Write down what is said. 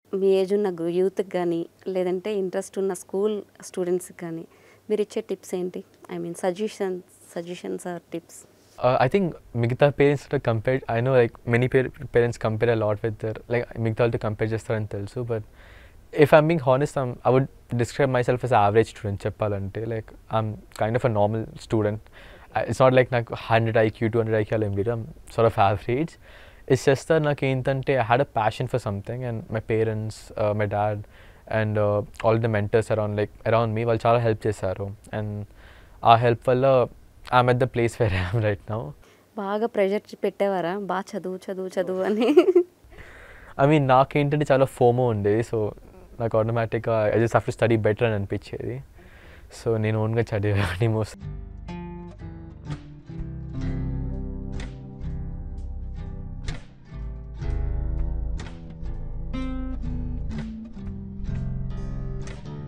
మీ age ఉన్న యూత్కి కానీ లేదంటే ఇంట్రెస్ట్ ఉన్న స్కూల్ స్టూడెంట్స్కి కానీ మీరు ఇచ్చే టిప్స్ ఏంటి I mean suggestions suggestions or tips Uh, I think మిగతా parents compare I know like many parents compare a lot with other like మిగతా వాళ్ళతో కంపేర్ చేస్తారని తెలుసు but if I'm being honest I'm I would describe myself as average student చెప్పాలంటే like I'm kind of a normal student it's not like నాకు hundred IQ two hundred IQ అలా ఏం లేదు sir of average it's just నాకు ఏంటంటే I had a passion for something and my parents my dad and all the mentors around like around me వాళ్ళు చాలా help చేశారు and ఆ help వల్ల I'm at the place where I'm right now బాగా pressure పెట్టేవారా బాగా చదువు చదువు చదువు అని ఐ మీన్ నాకేంటంటే చాలా ఫోమో ఉండేది సో నాకు ఆటోమేటిక్గా I just have to study better అని అనిపించేది సో నేను ఓన్గా చదివేవాడిని మోస్ట్